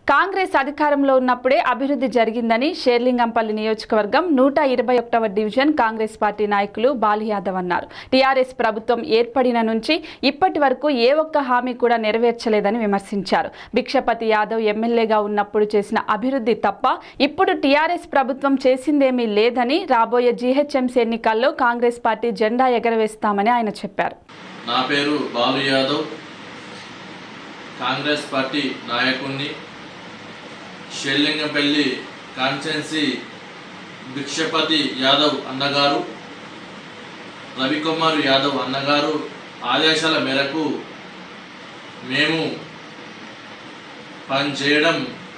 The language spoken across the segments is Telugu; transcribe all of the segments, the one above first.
కాంగ్రెస్ అధికారంలో ఉన్నప్పుడే అభివృద్ధి జరిగిందని షేర్లింగంపల్లి నియోజకవర్గం నూట ఇరవై ఒకటవ డివిజన్ కాంగ్రెస్ పార్టీ నాయకులు బాలి యాదవ్ అన్నారు టీఆర్ఎస్ ప్రభుత్వం ఏర్పడిన నుంచి ఇప్పటి వరకు ఏ ఒక్క హామీ కూడా నెరవేర్చలేదని విమర్శించారు భిక్షపతి యాదవ్ ఎమ్మెల్యేగా ఉన్నప్పుడు చేసిన అభివృద్ధి తప్ప ఇప్పుడు టీఆర్ఎస్ ప్రభుత్వం చేసిందేమీ లేదని రాబోయే జీహెచ్ఎంసీ ఎన్నికల్లో కాంగ్రెస్ పార్టీ జెండా ఎగరవేస్తామని ఆయన చెప్పారు నా పేరు బాలు యాదవ్ కాంగ్రెస్ పార్టీ నాయకుణ్ణి షెల్లింగపల్లి కాన్స్టెన్సీ భిక్షపతి యాదవ్ అన్నగారు రవికుమార్ యాదవ్ అన్నగారు ఆదేశాల మేరకు మేము పనిచేయడం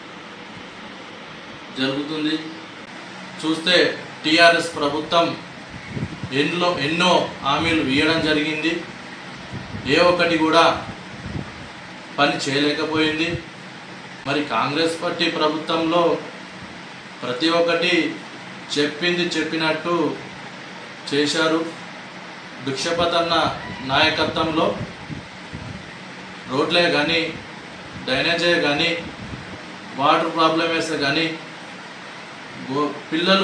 జరుగుతుంది చూస్తే టీఆర్ఎస్ ప్రభుత్వం ఎన్నో ఎన్నో హామీలు ఇవ్వడం జరిగింది ఏ ఒక్కటి కూడా పని చేయలేకపోయింది మరి కాంగ్రెస్ పార్టీ ప్రభుత్వంలో ప్రతి ఒక్కటి చెప్పింది చెప్పినట్టు చేశారు భిక్షపతన్న నాయకత్వంలో రోడ్లే కానీ డ్రైనేజే కానీ వాటర్ ప్రాబ్లమేస్ కానీ గో పిల్లలు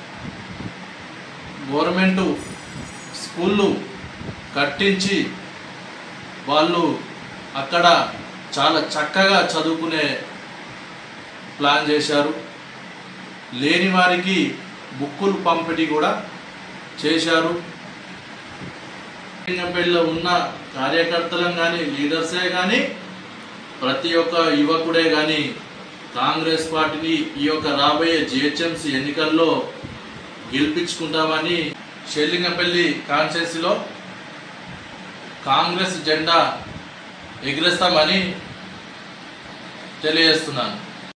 గవర్నమెంటు స్కూళ్ళు కట్టించి వాళ్ళు అక్కడ చాలా చక్కగా చదువుకునే ప్లాన్ చేశారు లేని వారికి బుక్కులు పంపిణీ కూడా చేశారు లింగంపల్లిలో ఉన్న కార్యకర్తలం కానీ లీడర్సే కానీ ప్రతి ఒక్క యువకుడే కానీ కాంగ్రెస్ పార్టీని ఈ యొక్క రాబోయే జిహెచ్ఎంసీ ఎన్నికల్లో గెలిపించుకుంటామని షెల్లింగపల్లి కాన్స్టిట్యూన్సీలో కాంగ్రెస్ జెండా ఎగిరేస్తామని తెలియజేస్తున్నాను